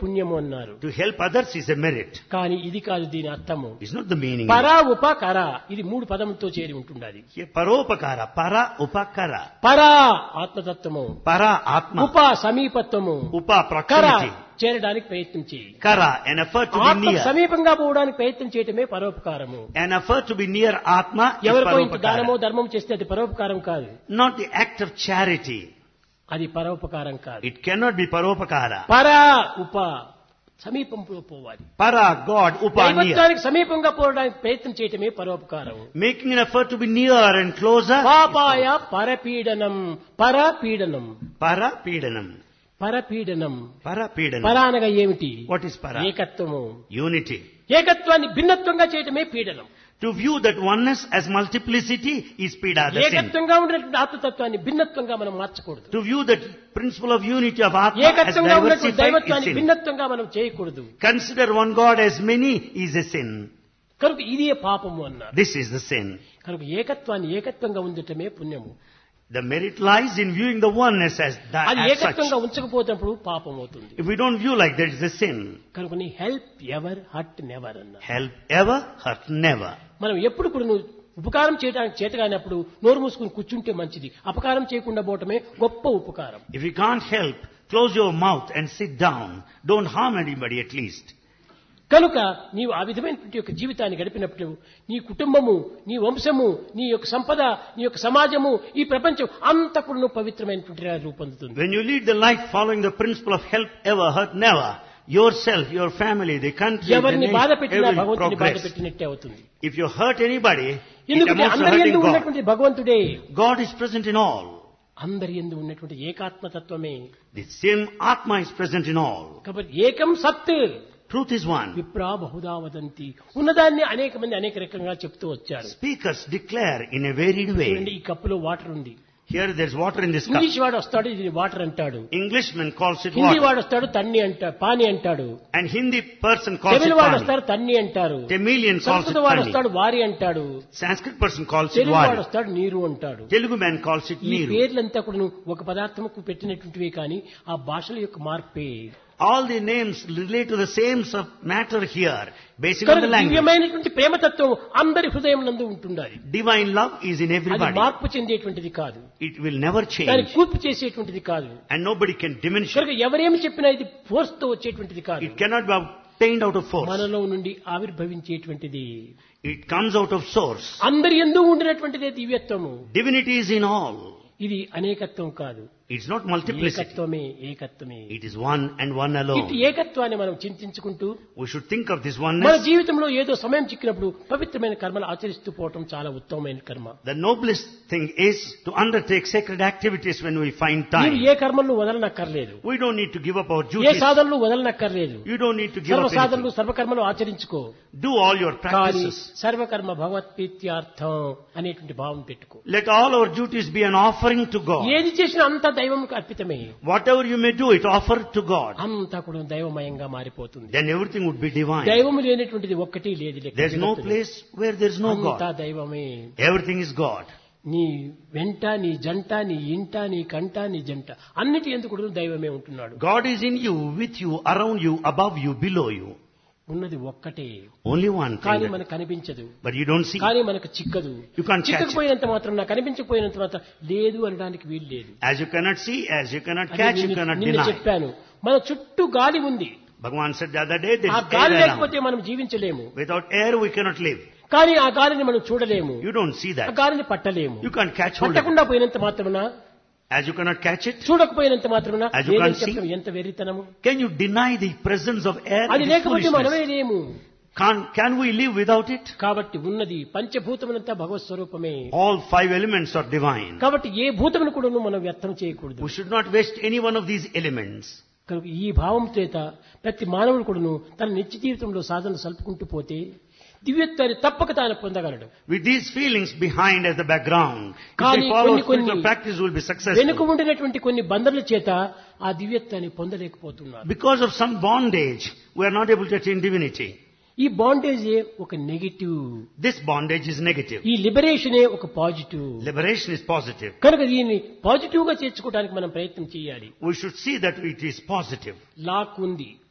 పుణ్యము అన్నారు To help others is a merit. కానీ ఇది కాదు దీని అర్థము It's not the meaning. పరా ఉప కర ఇది మూడు పదములతో చేరి ఉంటున్నది Here, Paropakara, para upakara. పరా ఆత్మతత్వము Para atma, ఉప సమీపత్వము upa కర proximity. చేరడానికి ప్రయత్నం చేయి Kara, an effort to be ఆత్మకు near. సమీపంగా పోవడానికి ప్రయత్నం చేయటమే పరోపకారము An effort to be near atma is ఎవరికో ఇంత దానమో paropakara. ధర్మం చేస్తే అది పరోపకారం కాదు Not the act of charity. అది పరోపకారం కాదు It cannot be paropakara. పరా ఉప సమీపంలో పోవాలి Para, God, upa, near. దైవత్వానికి సమీపంగా పోవడానికి ప్రయత్నం చేయటమే పరోపకారం Making an effort to be near and closer. is పాపాయ పరపీడనం పరపీడనం Para, pedanam. పరపీడనం Para, pedanam. పర అనగా ఏమిటి What is para? ఏకత్వము Unity. ఏకత్వాన్ని భిన్నత్వంగా చేయటమే పీడనం To view that oneness as multiplicity is pida, the sin. ఏకత్వంగా ఉండేటువంటి ఆత్మతత్వాన్ని భిన్నత్వంగా మనం మార్చకూడదు To view that principle of unity of Atma as ఏకత్వంగా ఉన్నటువంటి diversified is దైవత్వాన్ని sin. భిన్నత్వంగా మనం చేయకూడదు Consider one God as many is a sin. కనుక ఇదే పాపము అన్నారు This is the sin. కనుక ఏకత్వాన్ని ఏకత్వంగా ఉండటమే పుణ్యము The merit lies in viewing the oneness as that అది as ఏకత్వంగా such. ఉంచకపోతున్నప్పుడు పాపం అవుతుంది If we don't view like that, it's a sin. కనుక నీ హెల్ప్ ఎవర్ హర్ట్ నెవర్ అన్నారు Help ever, hurt never. మనం ఎప్పుడు కూడా నువ్వు ఉపకారం చేయడానికి చేతగానప్పుడు నోరు మూసుకుని కూర్చుంటే మంచిది అపకారం చేయకుండా పోవటమే గొప్ప ఉపకారం If you can't help, close your mouth and sit down. Don't harm anybody at least. కనుక నీవు ఆ విధమైనటువంటి యొక్క జీవితాన్ని గడిపినప్పుడు నీ కుటుంబము నీ వంశము నీ యొక్క సంపద నీ యొక్క సమాజము ఈ ప్రపంచం అంతా కూడా నువ్వు పవిత్రమైనటువంటి రూపొందుతుంది When you lead the life following the principle of help ever, hurt never, yourself, your family, the country, the ఎవరిని బాధ nation, పెట్టినా every భగవంతుని బాధ progress. పెట్టినట్టే అవుతుంది If you hurt anybody, it ఎందుకంటే amounts to అందరి hurting ఎందు God. ఉన్నటువంటి భగవంతుడే God is present in all. అందరి ఎందు ఉన్నటువంటి ఏకాత్మతత్వమే The same Atma is present in all. కాబట్టి ఏకం సత్ Truth is one. విప్రా బహుదా వదంతి ఉన్నదాన్ని అనేక మంది అనేక రకంగా చెప్తూ వచ్చారు Speakers declare in a varied చూడండి way. ఈ కప్పులో వాటర్ ఉంది Here there's water in this cup. English వాడు వస్తాడు ఇది వాటర్ అంటాడు Englishman calls it Hindi water. వాడు వస్తాడు తన్ని అంటాడు పాని అంటాడు And Hindi person calls it తమిళ వాడు pani. వస్తాడు తన్ని అంటారు Tamilian calls it సంస్కృత వాడు pani. వస్తాడు వారి అంటాడు Sanskrit person calls it Telugu వాడు wadi. వస్తాడు నీరు అంటాడు Telugu man calls it ఈ neeru. పేర్లంతా కూడా ఒక పదార్థముకు పెట్టినటువంటివి కానీ ఆ భాషల యొక్క మార్పే All the names relate to the same sub matter here, based on కనుక the language. దివ్యమైనటువంటి ప్రేమతత్వం అందరి హృదయం నందు ఉంటుండాలి Divine love is in అది everybody. మార్పు చెందేటువంటిది కాదు It will never దాన్ని change. కూర్పు చేసేటువంటిది కాదు And nobody can diminish it. కనుక ఎవరేమి చెప్పినా ఇది ఫోర్స్ తో వచ్చేటువంటిది కాదు It cannot be obtained out of force. మనలో నుండి ఆవిర్భవించేటువంటిది It comes out of source. అందరి ఎందు ఉండినటువంటిదే దివ్యత్వము Divinity is in all. ఇది అనేకత్వం కాదు It's not multiplicity. ఏకత్వమే ఏకత్వమే It is one and one alone. ఇటు ఏకత్వాన్ని మనం చింతించుకుంటూ We should think of this మన oneness. జీవితంలో ఏదో సమయం చిక్కినప్పుడు పవిత్రమైన కర్మలు ఆచరిస్తూ పోవటం చాలా ఉత్తమమైన కర్మ The noblest thing is to undertake sacred activities when we find నీవు time. ఏ కర్మలను వదలనక్కర్లేదు We don't need to give up our A duties. సాధనలు వదలనక్కర్లేదు You don't need to give సర్వ up సాధనలు anything. సర్వకర్మలు ఆచరించుకో Do all your కానీ practices. సర్వకర్మ భగవత్ప్రీత్యార్థం అనేటువంటి భావం పెట్టుకో Let all our duties be an offering to God. ఏది చేసినా అంతా దైవంకు అర్పితమే Whatever you may do, it offer to God. అంతా కూడా దైవమయంగా మారిపోతుంది Then everything would be divine. దైవము లేనటువంటిది ఒక్కటి లేదు లెక్క There's no జగత్తులో. place where there's no అంతా God. దైవమే Everything is God. నీ వెంట నీ జంట నీ ఇంట నీ కంట నీ జంట అన్నిటి ఎందుకు కూడా దైవమే ఉంటున్నాడు God is in you, with you, around you, above you, below you. ఉన్నది ఒక్కటే Only one కానీ thing. that- మనకు కనిపించదు But you don't see. కానీ మనకు చిక్కదు You can't catch it. చిక్కకపోయినంత మాత్రం నా కనిపించకపోయినంత మాత్రం లేదు అనడానికి వీలు లేదు As you cannot see, as you cannot అది catch, you నిన్న- cannot నిన్న deny. చెప్పాను మన చుట్టూ గాలి ఉంది Bhagavan said the other day, there ఆ is గాలి air లేకపోతే around. మనం జీవించలేము Without air, we cannot live. కానీ ఆ గాలిని మనం చూడలేము You don't see ఆ that. గాలిని పట్టలేము You can't catch hold of it. పట్టకుండా పోయినంత మాత్రమున As you cannot catch it, చూడకపోయినంత మాత్రమున As you లేదని can't see. చెప్పడం ఎంత వెర్రితనము can you deny the presence of air? అది It is లేకపోతే foolishness. మనమే లేము Can, can we live without it? కాబట్టి ఉన్నది పంచభూతములంతా భగవత్ స్వరూపమే All five elements are divine. కాబట్టి ఏ భూతమును కూడా మనం వ్యర్థం చేయకూడదు We should not waste any one of these elements. కనుక ఈ భావం చేత ప్రతి మానవుడు కూడాను తన నిత్య జీవితంలో సాధన సలుపుకుంటూ పోతే దివ్యత్వాన్ని తప్పక తాను పొందగలడు With these feelings behind as the background, if కానీ we follow కొన్ని spiritual కొన్ని practice, we will be వెనుక successful. ఉండినటువంటి కొన్ని బంధనల చేత ఆ దివ్యత్వాన్ని పొందలేకపోతున్నారు Because of some bondage, we are not able to attain divinity. ఈ బాండేజే ఒక negative This bondage is negative. ఈ లిబరేషనే ఒక పాజిటివ్ Liberation is positive. కనుక దీన్ని పాజిటివ్ గా చేర్చుకోవడానికి మనం ప్రయత్నం చేయాలి We should see that it is positive. Lock ఉంది